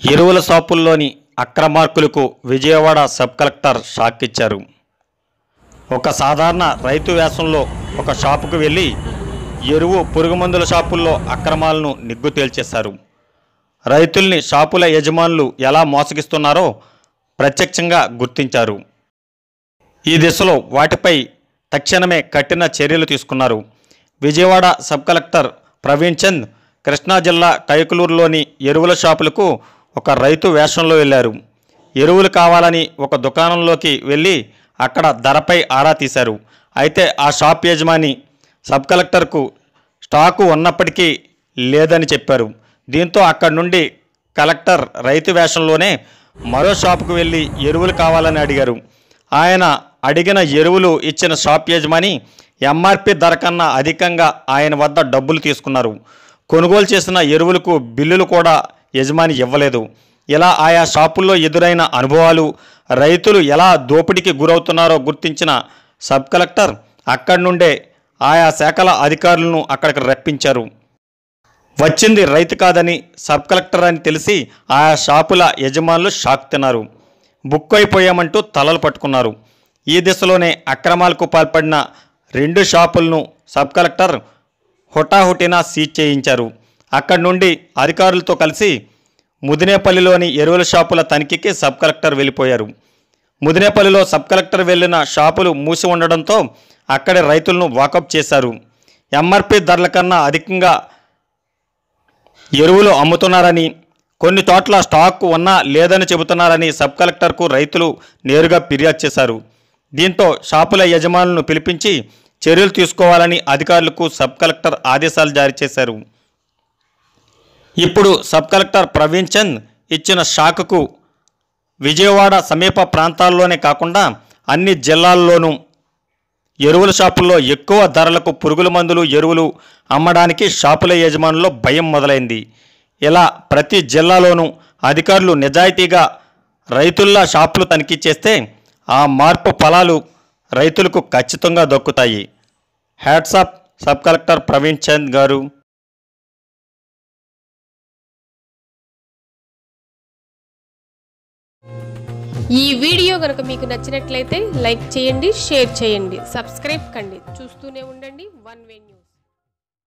ఎరువుల షాపుల్లోని అక్రమార్కులకు విజయవాడ సబ్ కలెక్టర్ షాక్ ఇచ్చారు ఒక సాధారణ రైతు వేషంలో ఒక షాపుకు వెళ్ళి ఎరువు పురుగుమందుల షాపుల్లో అక్రమాలను నిగ్గు తేల్చేశారు రైతుల్ని షాపుల యజమానులు ఎలా మోసగిస్తున్నారో ప్రత్యక్షంగా గుర్తించారు ఈ దిశలో వాటిపై తక్షణమే కఠిన చర్యలు తీసుకున్నారు విజయవాడ సబ్ కలెక్టర్ ప్రవీణ్ చంద్ కృష్ణా జిల్లా కైకలూరులోని ఎరువుల షాపులకు ఒక రైతు వేషంలో వెళ్ళారు ఎరువులు కావాలని ఒక దుకాణంలోకి వెళ్ళి అక్కడ ధరపై ఆరా తీశారు అయితే ఆ షాప్ యజమాని సబ్ కలెక్టర్కు స్టాకు ఉన్నప్పటికీ లేదని చెప్పారు దీంతో అక్కడి నుండి కలెక్టర్ రైతు వేషంలోనే మరో షాపుకు వెళ్ళి ఎరువులు కావాలని అడిగారు ఆయన అడిగిన ఎరువులు ఇచ్చిన షాప్ యజమాని ఎంఆర్పి ధర కన్నా అధికంగా ఆయన వద్ద డబ్బులు తీసుకున్నారు కొనుగోలు చేసిన ఎరువులకు బిల్లులు కూడా యజమాని ఇవ్వలేదు ఇలా ఆయా షాపుల్లో ఎదురైన అనుభవాలు రైతులు ఎలా దోపిడీకి గురవుతున్నారో గుర్తించిన సబ్ కలెక్టర్ అక్కడి నుండే ఆయా శాఖల అధికారులను అక్కడికి రప్పించారు వచ్చింది రైతు కాదని సబ్ కలెక్టర్ అని తెలిసి ఆయా షాపుల యజమానులు షాక్ తిన్నారు బుక్ అయిపోయామంటూ తలలు పట్టుకున్నారు ఈ దిశలోనే అక్రమాలకు పాల్పడిన రెండు షాపులను సబ్ కలెక్టర్ హుటాహుటిన సీజ్ చేయించారు అక్కడి నుండి అధికారులతో కలిసి ముదినేపల్లిలోని ఎరువుల షాపుల తనిఖీకి సబ్ కలెక్టర్ వెళ్ళిపోయారు ముదినేపల్లిలో సబ్ కలెక్టర్ వెళ్ళిన షాపులు మూసి ఉండడంతో అక్కడి రైతులను వాకప్ చేశారు ఎంఆర్పి ధరల కన్నా అధికంగా ఎరువులు అమ్ముతున్నారని కొన్ని చోట్ల స్టాక్ ఉన్నా లేదని చెబుతున్నారని సబ్ కలెక్టర్కు రైతులు నేరుగా ఫిర్యాదు చేశారు దీంతో షాపుల యజమానులను పిలిపించి చర్యలు తీసుకోవాలని అధికారులకు సబ్ కలెక్టర్ ఆదేశాలు జారీ చేశారు ఇప్పుడు సబ్ కలెక్టర్ ప్రవీణ్ చంద్ ఇచ్చిన షాకుకు విజయవాడ సమీప ప్రాంతాల్లోనే కాకుండా అన్ని జిల్లాల్లోనూ ఎరువుల షాపుల్లో ఎక్కువ ధరలకు పురుగుల మందులు ఎరువులు అమ్మడానికి షాపుల యజమానుల్లో భయం మొదలైంది ఇలా ప్రతి జిల్లాలోనూ అధికారులు నిజాయితీగా రైతుల్లా షాపులు తనిఖీ చేస్తే ఆ మార్పు ఫలాలు రైతులకు ఖచ్చితంగా దక్కుతాయి hats off sub collector Praveen Chand garu ఈ వీడియో కనుక మీకు నచ్చినట్లయితే లైక్ చేయండి షేర్ చేయండి సబ్స్క్రైబ్ కండి చూస్తూనే ఉండండి వన్ వే న్యూస్